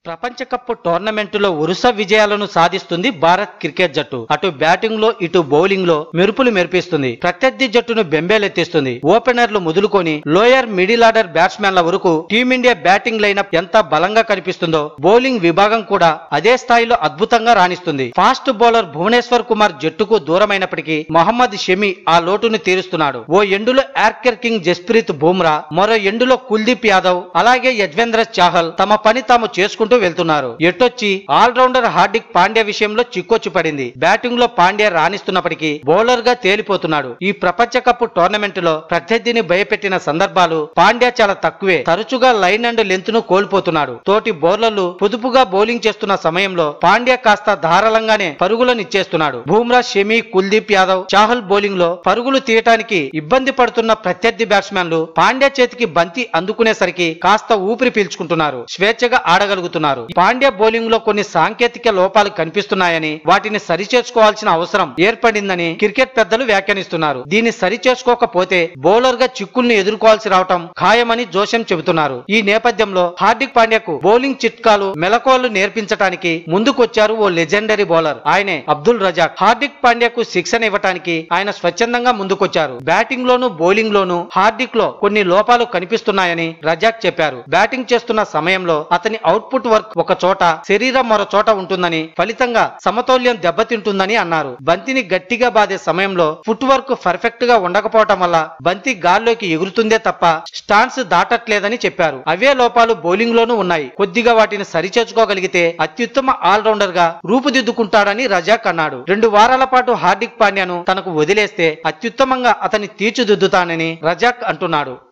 ప్రపంచ కప్ టోర్నమెంటులో వరుస విజయాలను సాధిస్తుంది భారత్ క్రికెట్ జట్టు అటు బ్యాటింగ్ లో ఇటు బౌలింగ్ లో మెరుపులు మెరిపిస్తుంది ప్రత్యర్థి జట్టును బెంబేలెత్తిస్తుంది ఓపెనర్లు మొదలుకొని లోయర్ మిడిల్ ఆర్డర్ బ్యాట్స్మెన్ల వరకు టీమిండియా బ్యాటింగ్ లైనప్ ఎంత బలంగా కనిపిస్తుందో బౌలింగ్ విభాగం కూడా అదే స్థాయిలో అద్భుతంగా రాణిస్తుంది ఫాస్ట్ బౌలర్ భువనేశ్వర్ కుమార్ జట్టుకు దూరమైనప్పటికీ మొహమ్మద్ షమి ఆ లోటును తీరుస్తున్నాడు ఓ ఎండులో యార్కర్ కింగ్ జస్ప్రీత్ బుమ్రా మరో ఎండులో కుల్దీప్ యాదవ్ అలాగే యజ్వేంద్ర చాహల్ తమ పని తాము చేసుకుంటూ వెళ్తున్నారు ఎటొచ్చి ఆల్రౌండర్ హార్దిక్ పాండ్యా విషయంలో చిక్కొచ్చి పడింది బ్యాటింగ్ లో పాండ్యా రాణిస్తున్నప్పటికీ బౌలర్ గా తేలిపోతున్నాడు ఈ ప్రపంచ కప్ టోర్నమెంట్ లో ప్రత్యర్థిని భయపెట్టిన సందర్భాలు పాండ్యా చాలా తక్కువే తరచుగా లైన్ అండ్ లెంత్ ను కోల్పోతున్నాడు తోటి బౌలర్లు పొదుపుగా బౌలింగ్ చేస్తున్న సమయంలో పాండ్యా కాస్త ధారాళంగానే పరుగులను ఇచ్చేస్తున్నాడు బూమ్రా షమి కుల్దీప్ యాదవ్ చాహల్ బౌలింగ్ లో పరుగులు తీయటానికి ఇబ్బంది పడుతున్న ప్రత్యర్థి బ్యాట్స్మెన్లు పాండ్యా చేతికి బంతి అందుకునేసరికి కాస్త ఊపిరి పీల్చుకుంటున్నారు స్వేచ్ఛగా ఆడగలుగుతున్నారు పాండ్యా బౌలింగ్ లో కొన్ని సాంకేతిక లోపాలు కనిపిస్తున్నాయని వాటిని సరిచేసుకోవాల్సిన అవసరం ఏర్పడిందని క్రికెట్ పెద్దలు వ్యాఖ్యానిస్తున్నారు దీన్ని సరిచేసుకోకపోతే బౌలర్ గా చిక్కుల్ని ఎదుర్కోవాల్సి రావటం ఖాయమని జోషం చెబుతున్నారు ఈ నేపథ్యంలో హార్దిక్ పాండ్యాకు బౌలింగ్ చిట్కాలు మెలకువలు నేర్పించడానికి ముందుకొచ్చారు ఓ లెజెండరీ బౌలర్ ఆయనే అబ్దుల్ రజాక్ హార్దిక్ పాండ్యాకు శిక్షణ ఇవ్వటానికి ఆయన స్వచ్ఛందంగా ముందుకొచ్చారు బ్యాటింగ్ లోను బౌలింగ్ లోను హార్దిక్ లో కొన్ని లోపాలు కనిపిస్తున్నాయని రజాక్ చెప్పారు బ్యాటింగ్ చేస్తున్న సమయంలో అతని అవుట్పుట్ వర్క్ ఒక చోట శరీరం మరో చోట ఉంటుందని ఫలితంగా సమతౌల్యం దెబ్బతింటుందని అన్నారు బంతిని గట్టిగా బాదే సమయంలో ఫుట్ వర్క్ పర్ఫెక్ట్ గా ఉండకపోవటం వల్ల బంతి గాల్లోకి ఎగురుతుందే తప్ప స్టాన్స్ దాటట్లేదని చెప్పారు అవే లోపాలు బౌలింగ్ లోనూ ఉన్నాయి కొద్దిగా వాటిని సరిచేసుకోగలిగితే అత్యుత్తమ ఆల్రౌండర్ గా రూపుదిద్దుకుంటాడని రజాక్ అన్నాడు రెండు వారాల పాటు హార్దిక్ పాండ్యాను తనకు వదిలేస్తే అత్యుత్తమంగా అతన్ని తీర్చిదిద్దుతానని రజాక్ అంటున్నాడు